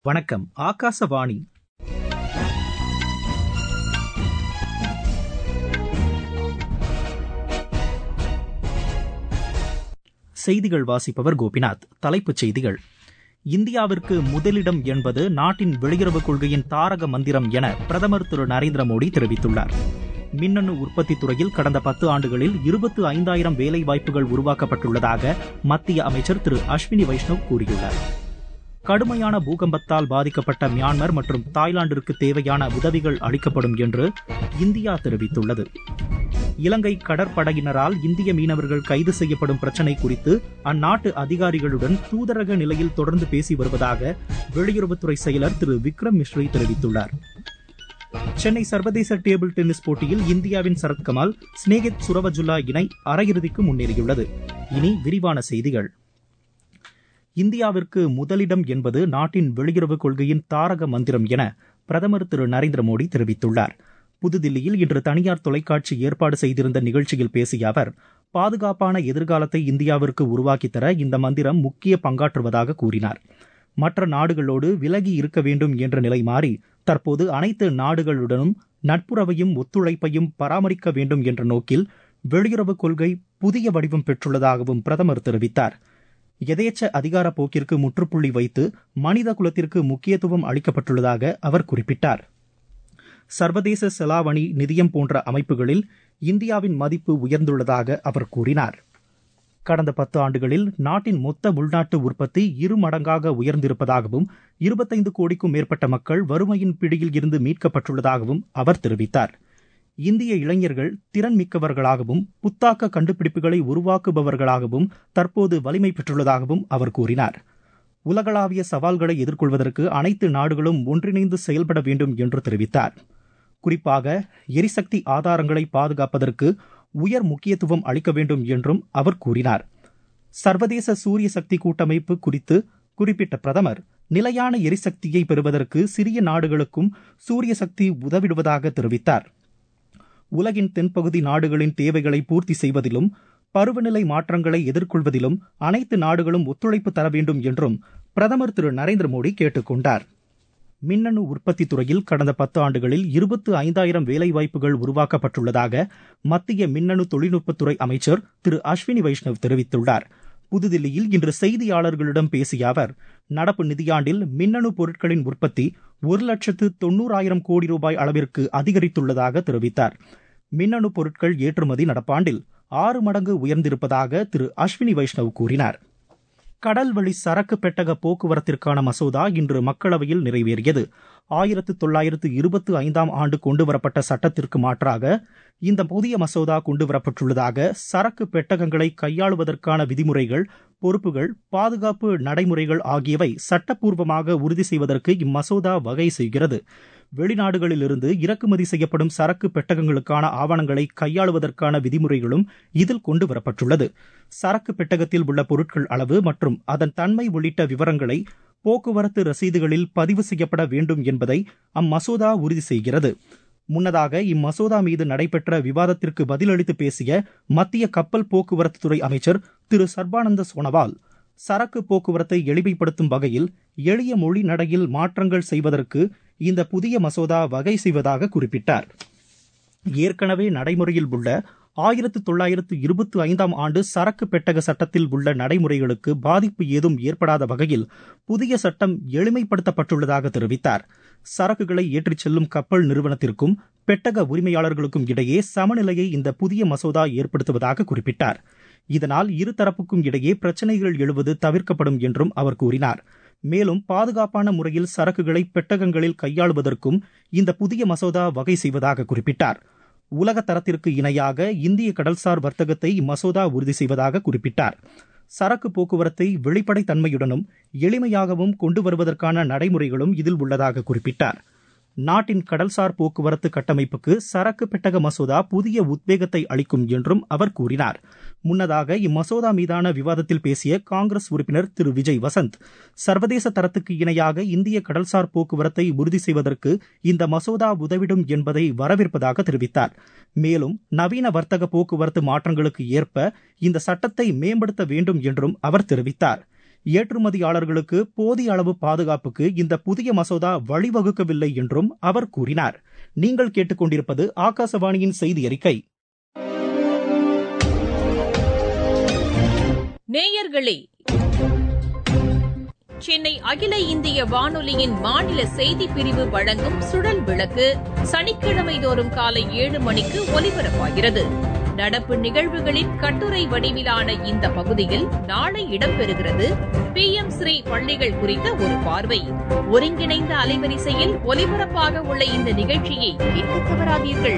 வணக்கம் ஆகாசவாணி செய்திகள் வாசிப்பவர் கோபிநாத் தலைப்புச் செய்திகள் இந்தியாவிற்கு முதலிடம் என்பது நாட்டின் வெளியுறவுக் கொள்கையின் தாரக மந்திரம் என பிரதமர் திரு நரேந்திர மோடி தெரிவித்துள்ளார் மின்னணு உற்பத்தி துறையில் கடந்த பத்து ஆண்டுகளில் இருபத்து ஐந்தாயிரம் வேலை வாய்ப்புகள் உருவாக்கப்பட்டுள்ளதாக மத்திய அமைச்சர் திரு அஸ்வினி வைஷ்ணவ் கூறியுள்ளார் கடுமையான பூகம்பத்தால் பாதிக்கப்பட்ட மியான்மர் மற்றும் தாய்லாந்திற்கு தேவையான உதவிகள் அளிக்கப்படும் என்று இந்தியா தெரிவித்துள்ளது இலங்கை கடற்படையினரால் இந்திய மீனவர்கள் கைது செய்யப்படும் பிரச்சினை குறித்து அந்நாட்டு அதிகாரிகளுடன் தூதரக நிலையில் தொடர்ந்து பேசி வருவதாக வெளியுறவுத்துறை செயலர் திரு விக்ரம் மிஸ்ரி தெரிவித்துள்ளார் சென்னை சர்வதேச டேபிள் டென்னிஸ் போட்டியில் இந்தியாவின் சரத்கமல் ஸ்னேகித் சுரவஜுல்லா இணை அரையிறுதிக்கு முன்னேறியுள்ளது இனி விரிவான செய்திகள் இந்தியாவிற்கு முதலிடம் என்பது நாட்டின் வெளியுறவுக் கொள்கையின் தாரக மந்திரம் என பிரதமர் திரு நரேந்திர மோடி தெரிவித்துள்ளார் புதுதில்லியில் இன்று தனியார் தொலைக்காட்சி ஏற்பாடு செய்திருந்த நிகழ்ச்சியில் பேசிய அவர் பாதுகாப்பான எதிர்காலத்தை இந்தியாவிற்கு உருவாக்கித் தர இந்த மந்திரம் முக்கிய பங்காற்றுவதாக கூறினார் மற்ற நாடுகளோடு விலகி இருக்க வேண்டும் என்ற நிலை மாறி தற்போது அனைத்து நாடுகளுடனும் நட்புறவையும் ஒத்துழைப்பையும் பராமரிக்க வேண்டும் என்ற நோக்கில் வெளியுறவுக் கொள்கை புதிய வடிவம் பெற்றுள்ளதாகவும் பிரதமர் தெரிவித்தார் எதேச்ச அதிகார போக்கிற்கு முற்றுப்புள்ளி வைத்து மனித குலத்திற்கு முக்கியத்துவம் அளிக்கப்பட்டுள்ளதாக அவர் குறிப்பிட்டார் சர்வதேச செலாவணி நிதியம் போன்ற அமைப்புகளில் இந்தியாவின் மதிப்பு உயர்ந்துள்ளதாக அவர் கூறினார் கடந்த பத்து ஆண்டுகளில் நாட்டின் மொத்த உள்நாட்டு உற்பத்தி இரு மடங்காக உயர்ந்திருப்பதாகவும் இருபத்தைந்து கோடிக்கும் மேற்பட்ட மக்கள் வறுமையின் பிடியில் இருந்து மீட்கப்பட்டுள்ளதாகவும் அவர் தெரிவித்தார் இந்திய இளைஞர்கள் திறன் மிக்கவர்களாகவும் புத்தாக்க கண்டுபிடிப்புகளை உருவாக்குபவர்களாகவும் தற்போது வலிமை பெற்றுள்ளதாகவும் அவர் கூறினார் உலகளாவிய சவால்களை எதிர்கொள்வதற்கு அனைத்து நாடுகளும் ஒன்றிணைந்து செயல்பட வேண்டும் என்று தெரிவித்தார் குறிப்பாக எரிசக்தி ஆதாரங்களை பாதுகாப்பதற்கு உயர் முக்கியத்துவம் அளிக்க வேண்டும் என்றும் அவர் கூறினார் சர்வதேச சூரிய சக்தி கூட்டமைப்பு குறித்து குறிப்பிட்ட பிரதமர் நிலையான எரிசக்தியை பெறுவதற்கு சிறிய நாடுகளுக்கும் சூரிய சக்தி உதவிடுவதாக தெரிவித்தார் உலகின் தென்பகுதி நாடுகளின் தேவைகளை பூர்த்தி செய்வதிலும் பருவநிலை மாற்றங்களை எதிர்கொள்வதிலும் அனைத்து நாடுகளும் ஒத்துழைப்பு தர வேண்டும் என்றும் பிரதமர் திரு நரேந்திர மோடி கேட்டுக் கொண்டார் மின்னணு உற்பத்தி துறையில் கடந்த பத்து ஆண்டுகளில் இருபத்து ஐந்தாயிரம் வேலைவாய்ப்புகள் உருவாக்கப்பட்டுள்ளதாக மத்திய மின்னணு தொழில்நுட்பத்துறை அமைச்சர் திரு அஸ்வினி வைஷ்ணவ் தெரிவித்துள்ளார் புதுதில்லியில் இன்று செய்தியாளர்களிடம் பேசிய அவர் நடப்பு நிதியாண்டில் மின்னணு பொருட்களின் உற்பத்தி ஒரு லட்சத்து தொன்னூறாயிரம் கோடி ரூபாய் அளவிற்கு அதிகரித்துள்ளதாக தெரிவித்தார் மின்னணு பொருட்கள் ஏற்றுமதி நடப்பாண்டில் ஆறு மடங்கு உயர்ந்திருப்பதாக திரு அஸ்வினி வைஷ்ணவ் கூறினார் கடல் வழி சரக்கு பெட்டக போக்குவரத்திற்கான மசோதா இன்று மக்களவையில் நிறைவேறியது ஆயிரத்து தொள்ளாயிரத்து இருபத்தி ஐந்தாம் ஆண்டு கொண்டுவரப்பட்ட சட்டத்திற்கு மாற்றாக இந்த புதிய மசோதா கொண்டுவரப்பட்டுள்ளதாக சரக்கு பெட்டகங்களை கையாளுவதற்கான விதிமுறைகள் பொறுப்புகள் பாதுகாப்பு நடைமுறைகள் ஆகியவை சட்டப்பூர்வமாக உறுதி செய்வதற்கு இம்மசோதா வகை செய்கிறது வெளிநாடுகளிலிருந்து இறக்குமதி செய்யப்படும் சரக்கு பெட்டகங்களுக்கான ஆவணங்களை கையாளுவதற்கான விதிமுறைகளும் இதில் கொண்டு வரப்பட்டுள்ளது சரக்கு பெட்டகத்தில் உள்ள பொருட்கள் அளவு மற்றும் அதன் தன்மை உள்ளிட்ட விவரங்களை போக்குவரத்து ரசீதுகளில் பதிவு செய்யப்பட வேண்டும் என்பதை அம்மசோதா உறுதி செய்கிறது முன்னதாக இம்மசோதா மீது நடைபெற்ற விவாதத்திற்கு பதிலளித்து பேசிய மத்திய கப்பல் போக்குவரத்துத்துறை அமைச்சர் திரு சர்பானந்த சோனோவால் சரக்கு போக்குவரத்தை எளிமைப்படுத்தும் வகையில் எளிய மொழி நடையில் மாற்றங்கள் செய்வதற்கு இந்த புதிய மசோதா வகை செய்வதாக குறிப்பிட்டார் ஏற்கனவே நடைமுறையில் உள்ள ஆயிரத்து தொள்ளாயிரத்து இருபத்தி ஐந்தாம் ஆண்டு சரக்கு பெட்டக சட்டத்தில் உள்ள நடைமுறைகளுக்கு பாதிப்பு ஏதும் ஏற்படாத வகையில் புதிய சட்டம் எளிமைப்படுத்தப்பட்டுள்ளதாக தெரிவித்தார் சரக்குகளை ஏற்றிச் செல்லும் கப்பல் நிறுவனத்திற்கும் பெட்டக உரிமையாளர்களுக்கும் இடையே சமநிலையை இந்த புதிய மசோதா ஏற்படுத்துவதாக குறிப்பிட்டார் இதனால் இருதரப்புக்கும் இடையே பிரச்சினைகள் எழுவது தவிர்க்கப்படும் என்றும் அவர் கூறினார் மேலும் பாதுகாப்பான முறையில் சரக்குகளை பெட்டகங்களில் கையாளுவதற்கும் இந்த புதிய மசோதா வகை செய்வதாக குறிப்பிட்டார் உலக தரத்திற்கு இணையாக இந்திய கடல்சார் வர்த்தகத்தை இம்மசோதா உறுதி செய்வதாக குறிப்பிட்டார் சரக்கு போக்குவரத்தை வெளிப்படை தன்மையுடனும் எளிமையாகவும் கொண்டு வருவதற்கான நடைமுறைகளும் இதில் உள்ளதாக குறிப்பிட்டார் நாட்டின் கடல்சார் போக்குவரத்து கட்டமைப்புக்கு சரக்கு பெட்டக மசோதா புதிய உத்வேகத்தை அளிக்கும் என்றும் அவர் கூறினார் முன்னதாக இம்மசோதா மீதான விவாதத்தில் பேசிய காங்கிரஸ் உறுப்பினர் திரு விஜய் வசந்த் சர்வதேச தரத்துக்கு இணையாக இந்திய கடல்சார் போக்குவரத்தை உறுதி செய்வதற்கு இந்த மசோதா உதவிடும் என்பதை வரவேற்பதாக தெரிவித்தார் மேலும் நவீன வர்த்தக போக்குவரத்து மாற்றங்களுக்கு ஏற்ப இந்த சட்டத்தை மேம்படுத்த வேண்டும் என்றும் அவர் தெரிவித்தார் ஏற்றுமதியாளர்களுக்கு போதிய அளவு பாதுகாப்புக்கு இந்த புதிய மசோதா வழிவகுக்கவில்லை என்றும் அவர் கூறினார் நீங்கள் கேட்டுக்கொண்டிருப்பது ஆகாசவாணியின் செய்தி அறிக்கை நேயர்களே சென்னை அகில இந்திய வானொலியின் மாநில செய்திப் பிரிவு வழங்கும் சுழல் விளக்கு சனிக்கிழமை தோறும் காலை ஏழு மணிக்கு ஒலிபரப்பாகிறது நடப்பு நிகழ்வுகளின் கட்டுரை வடிவிலான இந்த பகுதியில் நாளை இடம்பெறுகிறது பி எம் ஸ்ரீ பள்ளிகள் குறித்த ஒரு பார்வை ஒருங்கிணைந்த அலைவரிசையில் ஒலிபரப்பாக உள்ள இந்த நிகழ்ச்சியை கேட்க தவறாதீர்கள்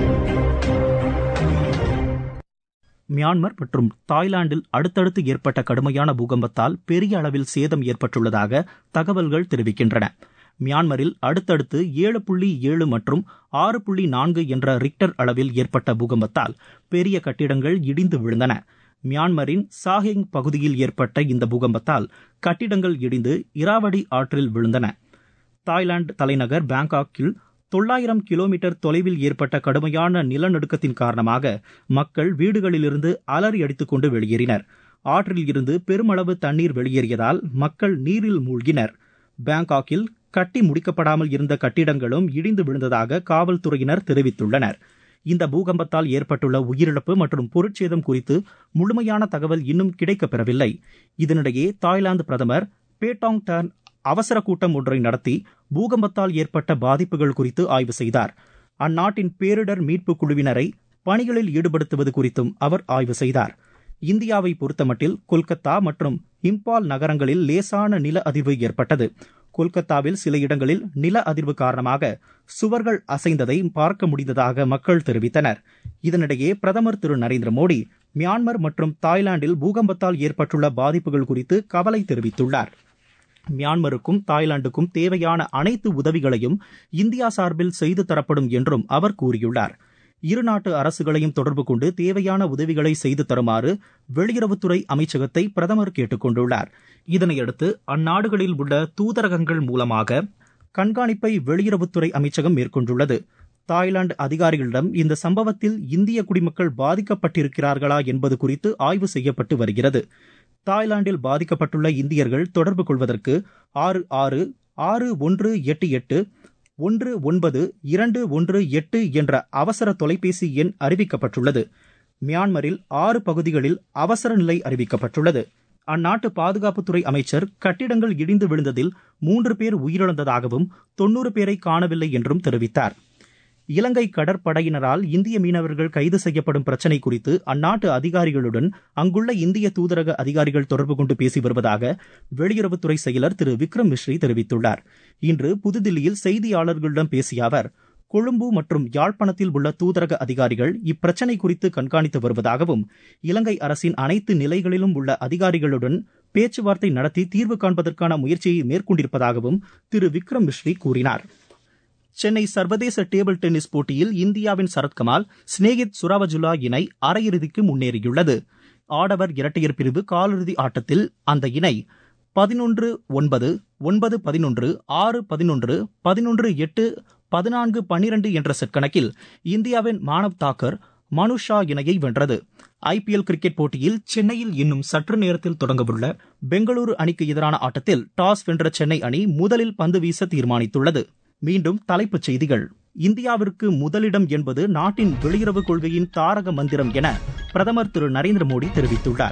மியான்மர் மற்றும் தாய்லாந்தில் அடுத்தடுத்து ஏற்பட்ட கடுமையான பூகம்பத்தால் பெரிய அளவில் சேதம் ஏற்பட்டுள்ளதாக தகவல்கள் தெரிவிக்கின்றன மியான்மரில் அடுத்தடுத்து ஏழு புள்ளி ஏழு மற்றும் ஆறு புள்ளி நான்கு என்ற ரிக்டர் அளவில் ஏற்பட்ட பூகம்பத்தால் பெரிய கட்டிடங்கள் இடிந்து விழுந்தன மியான்மரின் சாஹிங் பகுதியில் ஏற்பட்ட இந்த பூகம்பத்தால் கட்டிடங்கள் இடிந்து இராவடி ஆற்றில் விழுந்தன தாய்லாந்து தலைநகர் பாங்காக்கில் தொள்ளாயிரம் கிலோமீட்டர் தொலைவில் ஏற்பட்ட கடுமையான நிலநடுக்கத்தின் காரணமாக மக்கள் வீடுகளிலிருந்து அலறி அடித்துக் கொண்டு வெளியேறினர் ஆற்றில் இருந்து பெருமளவு தண்ணீர் வெளியேறியதால் மக்கள் நீரில் மூழ்கினர் பாங்காக்கில் கட்டி முடிக்கப்படாமல் இருந்த கட்டிடங்களும் இடிந்து விழுந்ததாக காவல்துறையினர் தெரிவித்துள்ளனர் இந்த பூகம்பத்தால் ஏற்பட்டுள்ள உயிரிழப்பு மற்றும் பொருட்சேதம் குறித்து முழுமையான தகவல் இன்னும் கிடைக்கப்பெறவில்லை இதனிடையே தாய்லாந்து பிரதமர் பேட்டாங் டர்ன் அவசர கூட்டம் ஒன்றை நடத்தி பூகம்பத்தால் ஏற்பட்ட பாதிப்புகள் குறித்து ஆய்வு செய்தார் அந்நாட்டின் பேரிடர் மீட்புக் குழுவினரை பணிகளில் ஈடுபடுத்துவது குறித்தும் அவர் ஆய்வு செய்தார் இந்தியாவை பொறுத்தமட்டில் கொல்கத்தா மற்றும் இம்பால் நகரங்களில் லேசான நில அதிர்வு ஏற்பட்டது கொல்கத்தாவில் சில இடங்களில் நில அதிர்வு காரணமாக சுவர்கள் அசைந்ததை பார்க்க முடிந்ததாக மக்கள் தெரிவித்தனர் இதனிடையே பிரதமர் திரு நரேந்திர மோடி மியான்மர் மற்றும் தாய்லாந்தில் பூகம்பத்தால் ஏற்பட்டுள்ள பாதிப்புகள் குறித்து கவலை தெரிவித்துள்ளார் மியான்மருக்கும் தாய்லாந்துக்கும் தேவையான அனைத்து உதவிகளையும் இந்தியா சார்பில் செய்து தரப்படும் என்றும் அவர் கூறியுள்ளார் இரு நாட்டு அரசுகளையும் தொடர்பு கொண்டு தேவையான உதவிகளை செய்து தருமாறு வெளியுறவுத்துறை அமைச்சகத்தை பிரதமர் கேட்டுக் கொண்டுள்ளார் இதனையடுத்து அந்நாடுகளில் உள்ள தூதரகங்கள் மூலமாக கண்காணிப்பை வெளியுறவுத்துறை அமைச்சகம் மேற்கொண்டுள்ளது தாய்லாந்து அதிகாரிகளிடம் இந்த சம்பவத்தில் இந்திய குடிமக்கள் பாதிக்கப்பட்டிருக்கிறார்களா என்பது குறித்து ஆய்வு செய்யப்பட்டு வருகிறது தாய்லாந்தில் பாதிக்கப்பட்டுள்ள இந்தியர்கள் தொடர்பு கொள்வதற்கு ஆறு ஆறு ஆறு ஒன்று எட்டு எட்டு ஒன்று ஒன்பது இரண்டு ஒன்று எட்டு என்ற அவசர தொலைபேசி எண் அறிவிக்கப்பட்டுள்ளது மியான்மரில் ஆறு பகுதிகளில் அவசர நிலை அறிவிக்கப்பட்டுள்ளது அந்நாட்டு பாதுகாப்புத்துறை அமைச்சர் கட்டிடங்கள் இடிந்து விழுந்ததில் மூன்று பேர் உயிரிழந்ததாகவும் தொன்னூறு பேரை காணவில்லை என்றும் தெரிவித்தார் இலங்கை கடற்படையினரால் இந்திய மீனவர்கள் கைது செய்யப்படும் பிரச்சினை குறித்து அந்நாட்டு அதிகாரிகளுடன் அங்குள்ள இந்திய தூதரக அதிகாரிகள் தொடர்பு கொண்டு பேசி வருவதாக வெளியுறவுத்துறை செயலர் திரு விக்ரம் மிஸ்ரி தெரிவித்துள்ளார் இன்று புதுதில்லியில் செய்தியாளர்களிடம் பேசிய அவர் கொழும்பு மற்றும் யாழ்ப்பாணத்தில் உள்ள தூதரக அதிகாரிகள் இப்பிரச்சினை குறித்து கண்காணித்து வருவதாகவும் இலங்கை அரசின் அனைத்து நிலைகளிலும் உள்ள அதிகாரிகளுடன் பேச்சுவார்த்தை நடத்தி தீர்வு காண்பதற்கான முயற்சியை மேற்கொண்டிருப்பதாகவும் திரு விக்ரம் மிஸ்ரி கூறினார் சென்னை சர்வதேச டேபிள் டென்னிஸ் போட்டியில் இந்தியாவின் சரத்கமால் ஸ்னேகித் சுராவஜுலா இணை அரையிறுதிக்கு முன்னேறியுள்ளது ஆடவர் இரட்டையர் பிரிவு காலிறுதி ஆட்டத்தில் அந்த இணை பதினொன்று ஒன்பது ஒன்பது பதினொன்று ஆறு பதினொன்று பதினொன்று எட்டு பதினான்கு பன்னிரண்டு என்ற செட் கணக்கில் இந்தியாவின் மானவ் தாக்கர் மனு ஷா இணையை வென்றது ஐபிஎல் கிரிக்கெட் போட்டியில் சென்னையில் இன்னும் சற்று நேரத்தில் தொடங்கவுள்ள பெங்களூரு அணிக்கு எதிரான ஆட்டத்தில் டாஸ் வென்ற சென்னை அணி முதலில் பந்து வீச தீர்மானித்துள்ளது மீண்டும் தலைப்புச் செய்திகள் இந்தியாவிற்கு முதலிடம் என்பது நாட்டின் வெளியுறவு கொள்கையின் தாரக மந்திரம் என பிரதமர் திரு நரேந்திர மோடி தெரிவித்துள்ளார்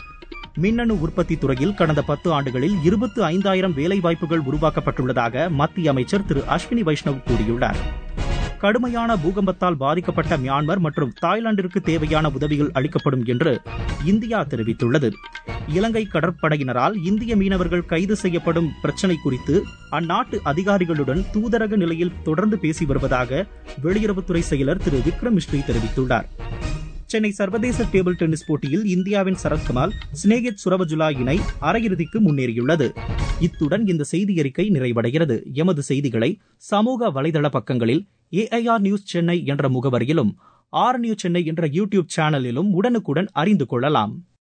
மின்னணு உற்பத்தி துறையில் கடந்த பத்து ஆண்டுகளில் இருபத்து ஐந்தாயிரம் வேலைவாய்ப்புகள் உருவாக்கப்பட்டுள்ளதாக மத்திய அமைச்சர் திரு அஸ்வினி வைஷ்ணவ் கூறியுள்ளார் கடுமையான பூகம்பத்தால் பாதிக்கப்பட்ட மியான்மர் மற்றும் தாய்லாந்திற்கு தேவையான உதவிகள் அளிக்கப்படும் என்று இந்தியா தெரிவித்துள்ளது இலங்கை கடற்படையினரால் இந்திய மீனவர்கள் கைது செய்யப்படும் பிரச்சினை குறித்து அந்நாட்டு அதிகாரிகளுடன் தூதரக நிலையில் தொடர்ந்து பேசி வருவதாக வெளியுறவுத்துறை செயலர் திரு விக்ரம் மிஸ்ரி தெரிவித்துள்ளார் சென்னை சர்வதேச டேபிள் டென்னிஸ் போட்டியில் இந்தியாவின் சரத்கமால் ஸ்னேகித் சுரவஜுலா இணை அரையிறுதிக்கு முன்னேறியுள்ளது இத்துடன் இந்த செய்தி அறிக்கை நிறைவடைகிறது எமது செய்திகளை சமூக வலைதள பக்கங்களில் ஏஐஆர் நியூஸ் சென்னை என்ற முகவரியிலும் ஆர் நியூஸ் சென்னை என்ற யூடியூப் சேனலிலும் உடனுக்குடன் அறிந்து கொள்ளலாம்